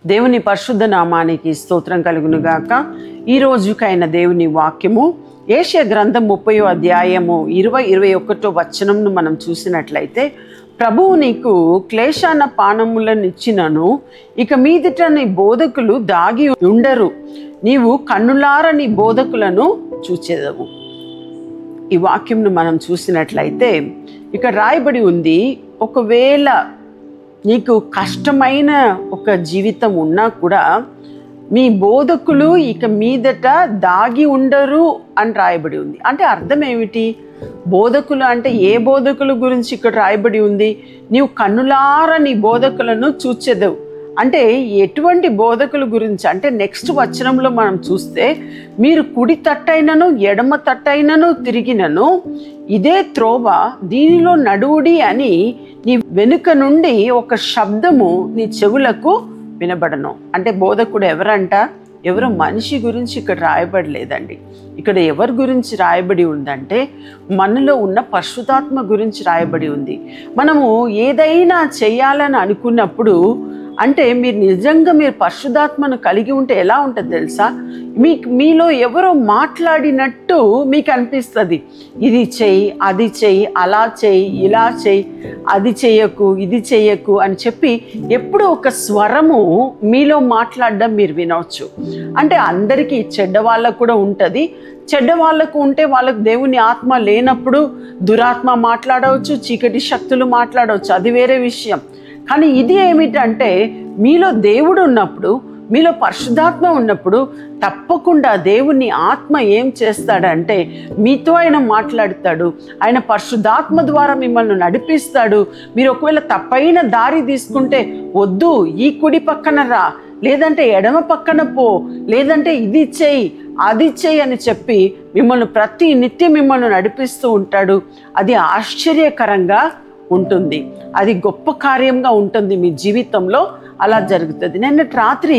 దేవుని పరిశుద్ధ నామానికి స్తోత్రం కలుగును గాక ఈ రోజుకైన దేవుని వాక్యము ఏషియా గ్రంథం ముప్పయో అధ్యాయము ఇరవై ఇరవై ఒకటో వచనంను మనం చూసినట్లయితే ప్రభువు నీకు క్లేశాన పానములను ఇచ్చినను ఇక మీదట నీ బోధకులు దాగి ఉండరు నీవు కన్నులార నీ బోధకులను చూచేదవు ఈ వాక్యంను మనం చూసినట్లయితే ఇక్కడ రాయబడి ఉంది ఒకవేళ నీకు కష్టమైన ఒక జీవితం ఉన్నా కూడా మీ బోధకులు ఇక మీదట దాగి ఉండరు అని రాయబడి ఉంది అంటే అర్థం ఏమిటి బోధకులు అంటే ఏ బోధకుల గురించి ఇక్కడ రాయబడి ఉంది నీవు కన్నులార నీ బోధకులను చూచెదవు అంటే ఎటువంటి బోధకుల గురించి అంటే నెక్స్ట్ వచనంలో మనం చూస్తే మీరు కుడి తట్టైనను ఎడమ తట్టైనను తిరిగినను ఇదే త్రోవ దీనిలో నడువుడి అని నీ వెనుక నుండి ఒక శబ్దము నీ చెవులకు వినబడను అంటే బోధకుడు ఎవరంట ఎవరో మనిషి గురించి ఇక్కడ రాయబడలేదండి ఇక్కడ ఎవరి గురించి రాయబడి ఉందంటే మనలో ఉన్న పరిశుధాత్మ గురించి రాయబడి ఉంది మనము ఏదైనా చేయాలని అనుకున్నప్పుడు అంటే మీరు నిజంగా మీరు పరిశుధాత్మను కలిగి ఉంటే ఎలా ఉంటుంది తెలుసా మీకు మీలో ఎవరో మాట్లాడినట్టు మీకు అనిపిస్తుంది ఇది చెయ్యి అది చెయ్యి అలా చెయ్యి ఇలా చెయ్యి అది చెయ్యకు ఇది చెయ్యకు అని చెప్పి ఎప్పుడు ఒక స్వరము మీలో మాట్లాడడం మీరు వినవచ్చు అంటే అందరికీ చెడ్డ వాళ్ళకు కూడా ఉంటుంది చెడ్డ వాళ్ళకు ఉంటే వాళ్ళకు దేవుని ఆత్మ లేనప్పుడు దురాత్మ మాట్లాడవచ్చు చీకటి శక్తులు మాట్లాడవచ్చు అది వేరే విషయం కానీ ఇది ఏమిటంటే మీలో దేవుడు ఉన్నప్పుడు మీలో పరిశుద్ధాత్మ ఉన్నప్పుడు తప్పకుండా దేవుని ఆత్మ ఏం చేస్తాడంటే మీతో ఆయన మాట్లాడతాడు ఆయన పరిశుద్ధాత్మ ద్వారా మిమ్మల్ని నడిపిస్తాడు మీరు ఒకవేళ తప్పైన దారి తీసుకుంటే వద్దు ఈ కుడి పక్కన రా లేదంటే ఎడమ పక్కన పో లేదంటే ఇది చెయ్యి అది చెయ్యి అని చెప్పి మిమ్మల్ని ప్రతి నిత్యం మిమ్మల్ని నడిపిస్తూ ఉంటాడు అది ఆశ్చర్యకరంగా ఉంటుంది అది గొప్ప కార్యంగా ఉంటుంది మీ జీవితంలో అలా జరుగుతుంది నిన్నటి రాత్రి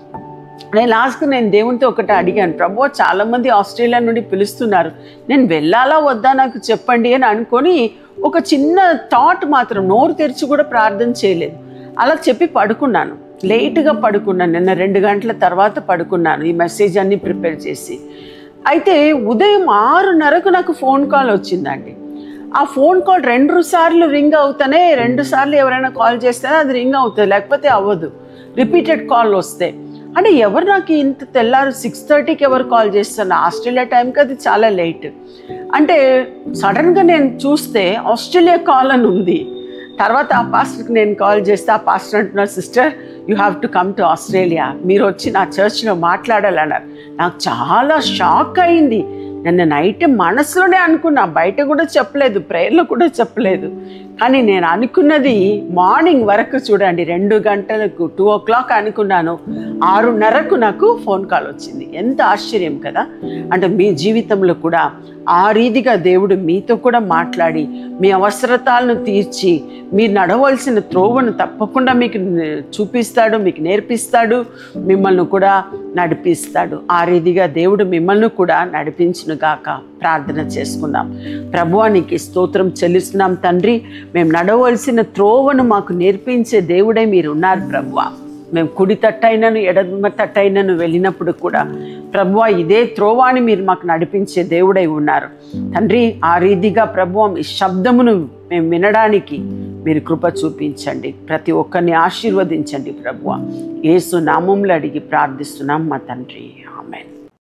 నేను లాస్ట్కి నేను దేవునితో ఒకటి అడిగాను ప్రభు చాలామంది ఆస్ట్రేలియా నుండి పిలుస్తున్నారు నేను వెళ్ళాలా వద్దా నాకు చెప్పండి అని అనుకొని ఒక చిన్న థాట్ మాత్రం నోరు తెరిచి కూడా ప్రార్థన చేయలేదు అలా చెప్పి పడుకున్నాను లేట్గా పడుకున్నాను నిన్న రెండు గంటల తర్వాత పడుకున్నాను ఈ మెసేజ్ అన్ని ప్రిపేర్ చేసి అయితే ఉదయం ఆరున్నరకు నాకు ఫోన్ కాల్ వచ్చిందండి ఆ ఫోన్ కాల్ రెండు సార్లు రింగ్ అవుతానే రెండు సార్లు ఎవరైనా కాల్ చేస్తేనే అది రింగ్ అవుతుంది లేకపోతే అవ్వదు రిపీటెడ్ కాల్ వస్తే అంటే ఎవరు నాకు ఇంత తెల్లారు సిక్స్ థర్టీకి ఎవరు కాల్ చేస్తాను ఆస్ట్రేలియా టైంకి అది చాలా లేట్ అంటే సడన్గా నేను చూస్తే ఆస్ట్రేలియా కాల్ అని ఉంది తర్వాత ఆ పాస్టర్కి నేను కాల్ చేస్తే ఆ పాస్టర్ అంటున్నారు sister you have to come to Australia మీరు వచ్చి నా చర్చ్లో మాట్లాడాలన్నారు నాకు చాలా షాక్ అయింది నిన్న నైట్ మనసులోనే అనుకున్నా బయట కూడా చెప్పలేదు ప్రేయర్లో కూడా చెప్పలేదు కానీ నేను అనుకున్నది మార్నింగ్ వరకు చూడండి రెండు గంటలకు టూ ఓ క్లాక్ అనుకున్నాను ఆరున్నరకు నాకు ఫోన్ కాల్ వచ్చింది ఎంత ఆశ్చర్యం కదా అంటే మీ జీవితంలో కూడా ఆ రీతిగా దేవుడు మీతో కూడా మాట్లాడి మీ అవసరతాలను తీర్చి మీరు నడవలసిన త్రోవను తప్పకుండా మీకు చూపిస్తాడు మీకు నేర్పిస్తాడు మిమ్మల్ని కూడా నడిపిస్తాడు ఆ రీతిగా దేవుడు మిమ్మల్ని కూడా నడిపించును గాక ప్రార్థన చేసుకుందాం ప్రభువానికి స్తోత్రం చెల్లిస్తున్నాం తండ్రి మేము నడవలసిన త్రోవను మాకు నేర్పించే దేవుడే మీరు ఉన్నారు ప్రభువా మేము కుడి తట్టైనను ఎడమ తట్టైనను వెళ్ళినప్పుడు కూడా ప్రభువ ఇదే త్రోవాని మీరు మాకు నడిపించే దేవుడై ఉన్నారు తండ్రి ఆ రీతిగా ప్రభువ మీ శబ్దమును మేము వినడానికి మీరు కృప చూపించండి ప్రతి ఒక్కరిని ఆశీర్వదించండి ప్రభువ ఏసు నామంలో అడిగి ప్రార్థిస్తున్నాం మా తండ్రి ఆమె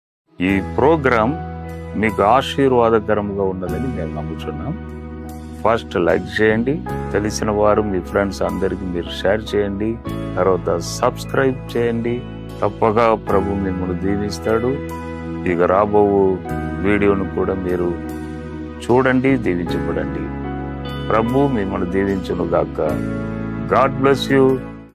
ఈ ప్రోగ్రాం మీకు ఆశీర్వాదకరంగా ఉన్నదని మేము నమ్ముతున్నాం ఫస్ట్ లైక్ చేయండి తెలిసిన వారు మీ ఫ్రెండ్స్ అందరికీ మీరు షేర్ చేయండి తర్వాత సబ్స్క్రైబ్ చేయండి తప్పగా ప్రభు మిమ్మల్ని దీవిస్తాడు ఇక రాబో వీడియోను కూడా మీరు చూడండి దీవించబడండి ప్రభు మిమ్మల్ని దీవించును గాక గాడ్ బ్లెస్ యూ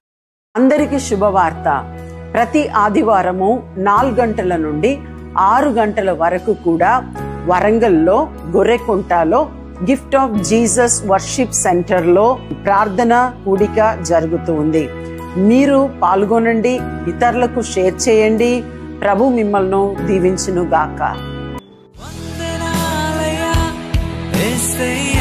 అందరికీ శుభవార్త ప్రతి ఆదివారము నాలుగు గంటల నుండి ఆరు గంటల వరకు కూడా వరంగల్లో గొర్రెకుంటలో గిఫ్ట్ ఆఫ్ జీసస్ వర్షిప్ సెంటర్లో ప్రార్థన కూడిక జరుగుతూ ఉంది మీరు పాల్గొనండి ఇతరులకు షేర్ చేయండి ప్రభు మిమ్మల్ని దీవించును గాక వందనాలయ యేసయ్య